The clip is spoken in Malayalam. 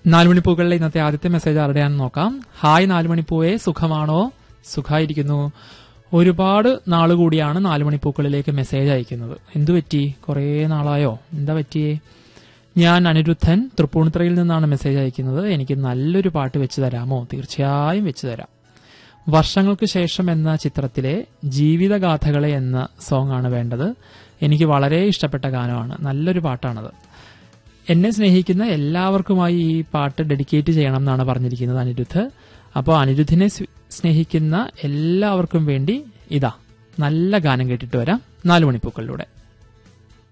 നാലുമണിപ്പൂക്കളിലെ ഇന്നത്തെ ആദ്യത്തെ മെസ്സേജ് ആരുടെയാണെന്ന് നോക്കാം ഹായ് നാലുമണിപ്പൂവെ സുഖമാണോ സുഖമായിരിക്കുന്നു ഒരുപാട് നാൾ കൂടിയാണ് നാലുമണിപ്പൂക്കളിലേക്ക് മെസ്സേജ് അയക്കുന്നത് എന്തു പറ്റി കുറേ നാളായോ എന്താ പറ്റിയേ ഞാൻ അനിരുദ്ധൻ തൃപ്പൂണിത്തറയിൽ നിന്നാണ് മെസ്സേജ് അയക്കുന്നത് എനിക്ക് നല്ലൊരു പാട്ട് വെച്ച് തരാമോ തീർച്ചയായും വെച്ച് തരാം വർഷങ്ങൾക്ക് ശേഷം എന്ന ചിത്രത്തിലെ ജീവിതഗാഥകളെ എന്ന സോങ് ആണ് വേണ്ടത് എനിക്ക് വളരെ ഇഷ്ടപ്പെട്ട ഗാനമാണ് നല്ലൊരു പാട്ടാണത് എന്നെ സ്നേഹിക്കുന്ന എല്ലാവർക്കുമായി ഈ പാട്ട് ഡെഡിക്കേറ്റ് ചെയ്യണം എന്നാണ് പറഞ്ഞിരിക്കുന്നത് അനിരുദ്ധ് അപ്പോൾ അനിരുദ്ധിനെ സ്- സ്നേഹിക്കുന്ന എല്ലാവർക്കും വേണ്ടി ഇതാ നല്ല ഗാനം കേട്ടിട്ട് വരാം നാലു മണിപ്പൂക്കളിലൂടെ